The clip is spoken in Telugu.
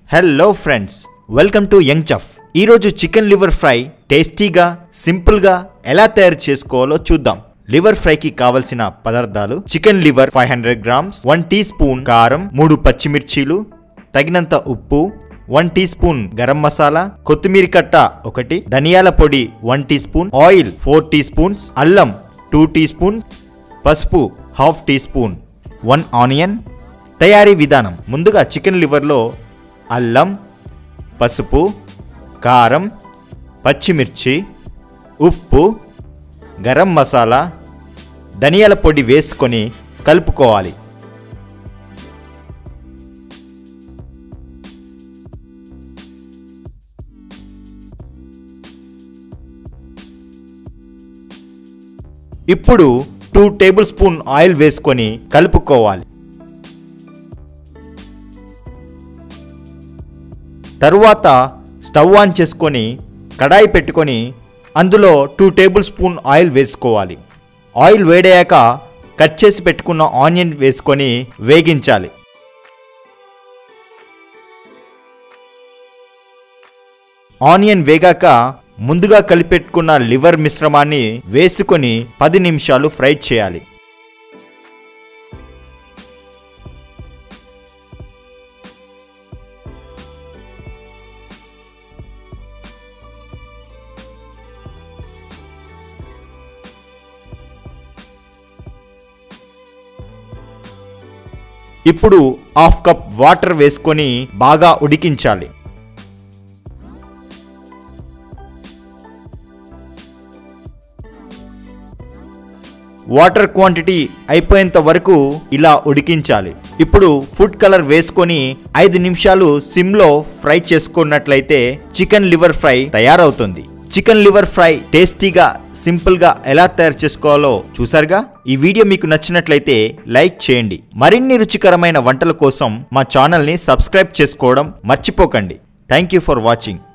hello friends welcome to young chef ఈరోజు చికెన్ లివర్ ఫ్రై టేస్టీగా సింపుల్గా ఎలా తయారు చేసుకోవాలో చూద్దాం లివర్ ఫ్రైకి కావలసిన పదార్థాలు chicken liver five hundred grams one teaspoon కారం మూడు పచ్చిమిర్చీలు తగినంత ఉప్పు one teaspoon garam masala కొత్తిమీర కట్ట ఒకటి ధనియాల పొడి one teaspoon oil four teaspoons అల్లం టూ టీ స్పూన్ పసుపు half teaspoon one onion తయారీ విధానం ముందుగా చికెన్ లివర్లో అల్లం పసుపు కారం పచ్చిమిర్చి ఉప్పు గరం మసాలా ధనియాల పొడి వేసుకొని కలుపుకోవాలి ఇప్పుడు టూ టేబుల్ స్పూన్ ఆయిల్ వేసుకొని కలుపుకోవాలి తరువాత స్టవ్ ఆన్ చేసుకొని కడాయి పెట్టుకొని అందులో టూ టేబుల్ స్పూన్ ఆయిల్ వేసుకోవాలి ఆయిల్ వేడయ్యాక కట్ చేసి పెట్టుకున్న ఆనియన్ వేసుకొని వేగించాలి ఆనియన్ వేగాక ముందుగా కలిపెట్టుకున్న లివర్ మిశ్రమాన్ని వేసుకొని పది నిమిషాలు ఫ్రై చేయాలి ఇప్పుడు హాఫ్ కప్ వాటర్ వేసుకొని బాగా ఉడికించాలి వాటర్ క్వాంటిటీ అయిపోయేంత వరకు ఇలా ఉడికించాలి ఇప్పుడు ఫుడ్ కలర్ వేసుకొని ఐదు నిమిషాలు సిమ్లో ఫ్రై చేసుకున్నట్లయితే చికెన్ లివర్ ఫ్రై తయారవుతుంది చికెన్ లివర్ ఫ్రై టేస్టీగా సింపుల్గా ఎలా తయారు చేసుకోవాలో చూసారుగా ఈ వీడియో మీకు నచ్చినట్లయితే లైక్ చేయండి మరిన్ని రుచికరమైన వంటల కోసం మా ఛానల్ని సబ్స్క్రైబ్ చేసుకోవడం మర్చిపోకండి థ్యాంక్ యూ ఫర్ వాచింగ్